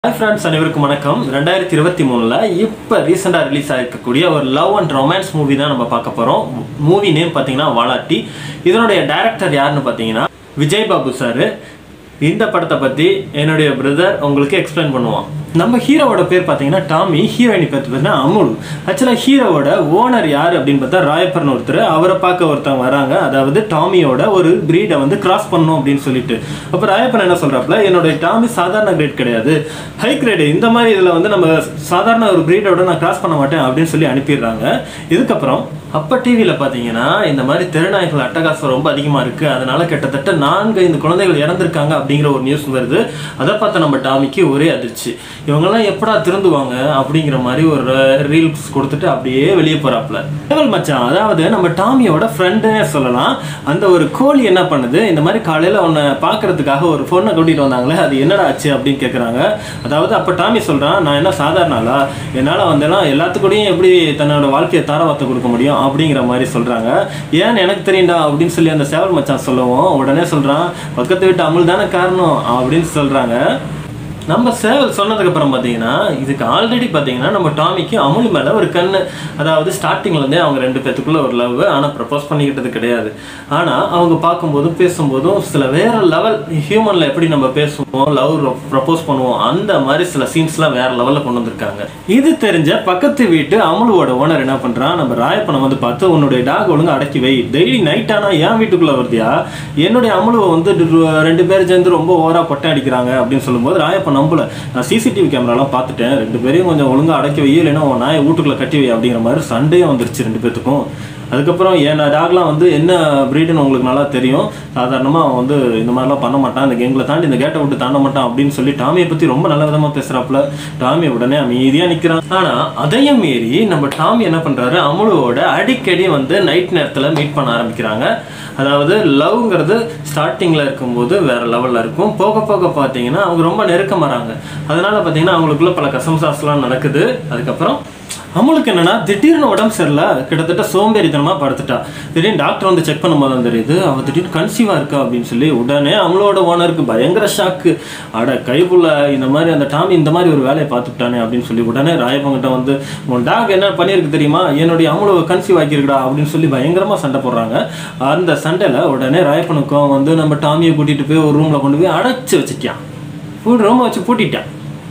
hi friends அனைவருக்கும் வணக்கம் ரெண்டாயிரத்தி இருபத்தி மூணில் இப்போ ரீசெண்டாக ரிலீஸ் ஆகிருக்கக்கூடிய ஒரு லவ் அண்ட் ரொமான்ஸ் மூவி தான் நம்ம பார்க்க போகிறோம் மூவி நேம் பார்த்தீங்கன்னா வாலாட்டி இதனுடைய டைரக்டர் யாருன்னு பார்த்தீங்கன்னா விஜய் பாபு சார் இந்த படத்தை பற்றி என்னுடைய பிரதர் உங்களுக்கு எக்ஸ்பிளைன் பண்ணுவான் நம்ம ஹீரோவோட பேர் பார்த்தீங்கன்னா டாமி ஹீரோயினி பேர் பார்த்தீங்கன்னா அமுல் ஆக்சுவலாக ஹீரோவோட ஓனர் யார் அப்படின்னு பார்த்தா ராயப்பர்னு ஒருத்தர் அவரை பார்க்க ஒருத்தவங்க வராங்க அதாவது டாமியோட ஒரு பிரீடை வந்து கிராஸ் பண்ணணும் அப்படின்னு சொல்லிட்டு அப்போ ராயப்பன் என்ன சொல்கிறாப்புல என்னோட டாமி சாதாரண கிரேட் கிடையாது ஹை கிரேடு இந்த மாதிரி இதில் வந்து நம்ம சாதாரண ஒரு பிரீடோட நான் கிராஸ் பண்ண மாட்டேன் அப்படின்னு சொல்லி அனுப்பிடுறாங்க இதுக்கப்புறம் அப்போ டிவியில் பார்த்தீங்கன்னா இந்த மாதிரி தெருநாய்கள் அட்டகாசம் ரொம்ப அதிகமாக இருக்குது அதனால கிட்டத்தட்ட நான்கு ஐந்து குழந்தைகள் இறந்துருக்காங்க அப்படிங்கிற ஒரு நியூஸ் வருது அதை பார்த்த நம்ம டாமிக்கு ஒரே அதிர்ச்சி இவங்கெல்லாம் எப்படா திருந்துவாங்க அப்படிங்கிற மாதிரி ஒரு ரீல்ஸ் கொடுத்துட்டு அப்படியே வெளியே போகிறாப்புல கேவல் மச்சான் அதாவது நம்ம டாமியோட ஃப்ரெண்டுன்னே சொல்லலாம் அந்த ஒரு கோழி என்ன பண்ணுது இந்த மாதிரி காலையில் உன்னை பார்க்கறதுக்காக ஒரு பொண்ணை கூட்டிகிட்டு வந்தாங்களே அது என்னடா ஆச்சு அப்படின்னு கேட்குறாங்க அதாவது அப்போ டாமி சொல்கிறான் நான் என்ன சாதாரண ஆளா என்னால் வந்தெல்லாம் எல்லாத்துக்கூடயும் எப்படி தன்னோட வாழ்க்கையை தாரவார்த்தை கொடுக்க முடியும் அப்படிங்கிற மாதிரி சொல்கிறாங்க ஏன் எனக்கு தெரியும்டா அப்படின்னு சொல்லி அந்த சேவல் மச்சான் சொல்லவும் உடனே சொல்கிறான் பக்கத்து வீட்டு அமுல் தானே காரணம் அப்படின்னு சொல்கிறாங்க நம்ம சேவல் சொன்னதுக்கு அப்புறம் பார்த்தீங்கன்னா இதுக்கு ஆல்ரெடி பார்த்தீங்கன்னா நம்ம டாமிக்கு அமுல் மேலே ஒரு கண்ணு அதாவது ஸ்டார்டிங்லேருந்தே அவங்க ரெண்டு பேத்துக்குள்ள ஒரு லவ் ஆனால் ப்ரப்போஸ் பண்ணிக்கிட்டது கிடையாது ஆனால் அவங்க பார்க்கும்போதும் பேசும்போதும் சில வேற லெவல் ஹியூமனில் எப்படி நம்ம பேசுவோம் லவ் ப்ரப்போஸ் பண்ணுவோம் அந்த மாதிரி சில சீன்ஸ்லாம் வேற லெவலில் கொண்டு வந்திருக்காங்க இது தெரிஞ்ச பக்கத்து வீட்டு அமுலுவோட ஓனர் என்ன பண்ணுறான் நம்ம ராயப்பனை வந்து பார்த்து உன்னுடைய டாக் ஒழுங்கு அடக்கி வை டெய்லி நைட் ஆனால் ஏன் வீட்டுக்குள்ளே வருதியா என்னுடைய அமுலுவை வந்து டு- ரெண்டு பேர் சேர்ந்து ரொம்ப ஓவராக கொட்டை அடிக்கிறாங்க அப்படின்னு சொல்லும்போது ராயப்பன் நம்பல நான் சிசிடிவி கேமராலாம் பார்த்துட்டேன் ரெண்டு பேரையும் கொஞ்சம் ஒழுங்கா அடக்கி வை இல்லைன்னா உன் நாயை வீட்டுக்குள்ளே கட்டி வை அப்படிங்கிற மாதிரி சண்டையும் வந்துருச்சு ரெண்டு பேத்துக்கும் அதுக்கப்புறம் என் டாக்லாம் வந்து என்ன ப்ரீடுன்னு உங்களுக்கு நல்லா தெரியும் சாதாரணமாக அவன் வந்து இந்த மாதிரிலாம் பண்ண மாட்டான் இந்த கேங்கில் தாண்டி இந்த கேட்டை விட்டு தாண்ட மாட்டான் அப்படின்னு சொல்லி டாமியை பற்றி ரொம்ப நல்ல விதமாக பேசுகிறாப்புல டாமி உடனே அமைதியாக நிற்கிறான் ஆனால் அதையும் மீறி நம்ம டாமி என்ன பண்ணுறாரு அமுலுவோட அடிக்கடி வந்து நைட் நேரத்தில் மீட் பண்ண ஆரம்பிக்கிறாங்க அதாவது லவ்ங்கிறது ஸ்டார்டிங்கில் இருக்கும்போது வேற லெவலில் இருக்கும் போக போக பார்த்தீங்கன்னா அவங்க ரொம்ப நெருக்கமாறாங்க அதனால பார்த்தீங்கன்னா அவங்களுக்குள்ள பல கசம்சாஸ்லாம் நடக்குது அதுக்கப்புறம் அமுலுக்கு என்னன்னா திடீர்னு உடம்பு சரியில்லை கிட்டத்தட்ட சோம்பேறித்தனமா படுத்துட்டா திடீர்னு டாக்டர் வந்து செக் பண்ணும்போது தான் தெரியுது அவ திடீர்னு கன்சீவா இருக்கா அப்படின்னு சொல்லி உடனே அமுலோட ஓனருக்கு பயங்கர ஷாக்கு அட கைப்புள்ள இந்த மாதிரி அந்த டாமி இந்த மாதிரி ஒரு வேலையை பார்த்துட்டானே அப்படின்னு சொல்லி உடனே ராயப்பங்கிட்ட வந்து உன் டாக் என்ன பண்ணியிருக்கு தெரியுமா என்னுடைய அமுலோ கன்சீவ் ஆக்கியிருக்கடா அப்படின்னு சொல்லி பயங்கரமா சண்டை போடுறாங்க அந்த சண்டையில உடனே ராயப்பனுக்கும் வந்து நம்ம டாமியை கூட்டிட்டு போய் ஒரு ரூம்ல கொண்டு போய் அடைச்சு வச்சுட்டான் ஃபுல் ரூமை வச்சு பூட்டிட்டான்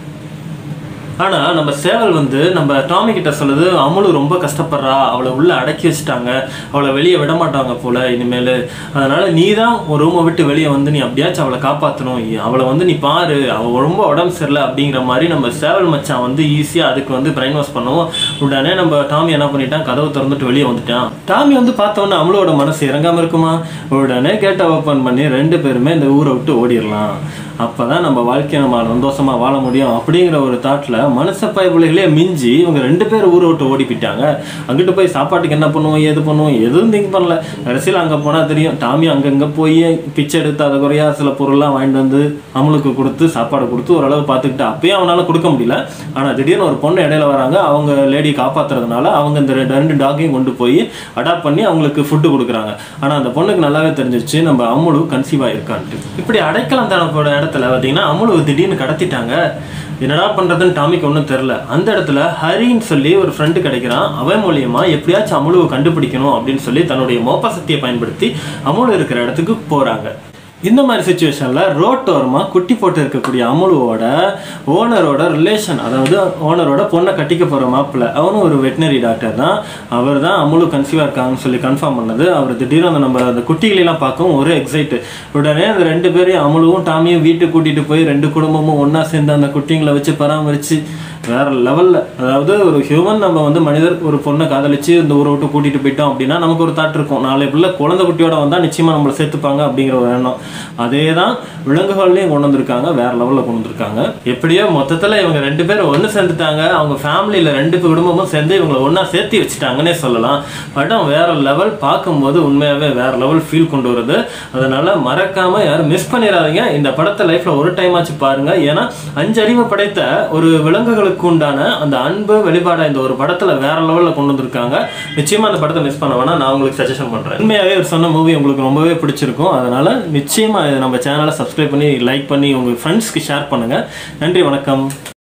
ஆனா நம்ம சேவல் வந்து நம்ம டாமி கிட்ட சொல்லுது அமுலு ரொம்ப கஷ்டப்படுறா அவளை உள்ள அடக்கி வச்சுட்டாங்க அவளை வெளியே விட மாட்டாங்க போல இனிமேல் அதனால நீ தான் ஒரு ரூமை விட்டு வெளியே வந்து நீ அப்படியாச்சும் அவளை காப்பாற்றணும் அவளை வந்து நீ பாரு அவள் ரொம்ப உடம்பு சரியில்லை அப்படிங்கிற மாதிரி நம்ம சேவல் மச்சான் வந்து ஈஸியாக அதுக்கு வந்து பிரைன் வாஷ் பண்ணுவோம் உடனே நம்ம டாமி என்ன பண்ணிட்டான் கதவை திறந்துட்டு வெளியே வந்துட்டான் டாமி வந்து பார்த்தவொன்னே அமுலோட மனசு இறங்காம இருக்குமா உடனே கேட்டை ஓப்பன் பண்ணி ரெண்டு பேருமே இந்த ஊரை விட்டு ஓடிடலாம் அப்பதான் நம்ம வாழ்க்கையை நம்ம சந்தோஷமா வாழ முடியும் அப்படிங்கிற ஒரு தாட்ல மனுஷ பயபிள்ளைகளே மிஞ்சி இவங்க ரெண்டு பேர் ஊரை விட்டு ஓடி போயிட்டாங்க அங்கிட்டு போய் சாப்பாட்டுக்கு என்ன பண்ணுவோம் ஏது பண்ணுவோம் எதுவும் திங்க் பண்ணல கடைசியில் அங்கே போனால் தெரியும் டாமி அங்கங்கே போய் பிச்சை எடுத்து அதை குறையா சில பொருள்லாம் வாங்கிட்டு வந்து அமலுக்கு கொடுத்து சாப்பாடு கொடுத்து ஓரளவு பார்த்துக்கிட்டு அப்பயும் அவனால கொடுக்க முடியல ஆனால் திடீர்னு ஒரு பொண்ணு இடையில வராங்க அவங்க லேடி காப்பாத்துறதுனால அவங்க இந்த ரெண்டு ரெண்டு டாக்கையும் கொண்டு போய் அடாப்ட் பண்ணி அவங்களுக்கு ஃபுட்டு கொடுக்குறாங்க ஆனால் அந்த பொண்ணுக்கு நல்லாவே தெரிஞ்சிருச்சு நம்ம அம்முழு கன்சீவ் ஆயிருக்கான்ட்டு இப்படி அடைக்கலம் தனப்போட இடத்துல பார்த்தீங்கன்னா அம்முழு திடீர்னு கடத்திட்டாங்க என்னடா பண்றதுன்னு டாமிக்கு ஒன்றும் தெரில அந்த இடத்துல ஹரின்னு சொல்லி ஒரு ஃப்ரெண்டு கிடைக்கிறான் அவன் மூலியமா எப்படியாச்சும் அமுலுவை கண்டுபிடிக்கணும் அப்படின்னு சொல்லி தன்னுடைய மோப்ப சக்தியை பயன்படுத்தி அமுலு இருக்கிற இடத்துக்கு போறாங்க இந்த மாதிரி சுச்சுவேஷனில் ரோட்டோரமாக குட்டி போட்டு இருக்கக்கூடிய அமுலுவோட ஓனரோட ரிலேஷன் அதாவது ஓனரோட பொண்ணை கட்டிக்க போகிற மாப்பிள்ள அவனும் ஒரு வெட்டினரி டாக்டர் தான் அவர் தான் அமுலு கன்சீவாக இருக்காங்கன்னு சொல்லி கன்ஃபார்ம் பண்ணது அவர் திடீர்னு அந்த நம்ம அந்த குட்டிகளெல்லாம் பார்க்கவும் ஒரே எக்ஸைட்டு உடனே அந்த ரெண்டு பேரையும் அமுலுவும் டாமியும் வீட்டுக்கு கூட்டிகிட்டு போய் ரெண்டு குடும்பமும் ஒன்றா சேர்ந்து அந்த குட்டிங்களை வச்சு பராமரித்து வேற லெவலில் அதாவது ஒரு ஹியூமன் நம்ம வந்து மனிதர் ஒரு பொண்ணை காதலிச்சு இந்த ஊரை விட்டு கூட்டிட்டு போயிட்டோம் அப்படின்னா நமக்கு ஒரு தாட் இருக்கும் நாளை பிள்ளை குழந்தை குட்டியோட வந்தால் நிச்சயமா நம்மளை சேர்த்துப்பாங்க அப்படிங்கிற ஒரு எண்ணம் அதே தான் விலங்குகள்லையும் கொண்டு வந்திருக்காங்க வேற லெவலில் கொண்டு வந்திருக்காங்க எப்படியோ மொத்தத்தில் இவங்க ரெண்டு பேரும் ஒன்று சேர்ந்துட்டாங்க அவங்க ஃபேமிலியில் ரெண்டு குடும்பமும் சேர்ந்து இவங்களை ஒன்றா சேர்த்து வச்சுட்டாங்கன்னே சொல்லலாம் படம் வேற லெவல் பார்க்கும்போது உண்மையாகவே வேற லெவல் ஃபீல் கொண்டு வருது அதனால மறக்காம யாரும் மிஸ் பண்ணிடாதீங்க இந்த படத்தை லைஃப்ல ஒரு டைம் ஆச்சு பாருங்க ஏன்னா அஞ்சு அறிவு படைத்த ஒரு விலங்குகளுக்கு மக்களுக்கு உண்டான அந்த அன்பு வெளிப்பாடை இந்த ஒரு படத்துல வேற லெவலில் கொண்டு வந்திருக்காங்க நிச்சயமா அந்த படத்தை மிஸ் பண்ண வேணா நான் உங்களுக்கு சஜஷன் பண்றேன் உண்மையாவே ஒரு சொன்ன மூவி உங்களுக்கு ரொம்பவே பிடிச்சிருக்கும் அதனால நிச்சயமா இதை நம்ம சேனலை சப்ஸ்கிரைப் பண்ணி லைக் பண்ணி உங்க ஃப்ரெண்ட்ஸ்க்கு ஷேர் பண்ணுங்க நன்றி வணக்கம்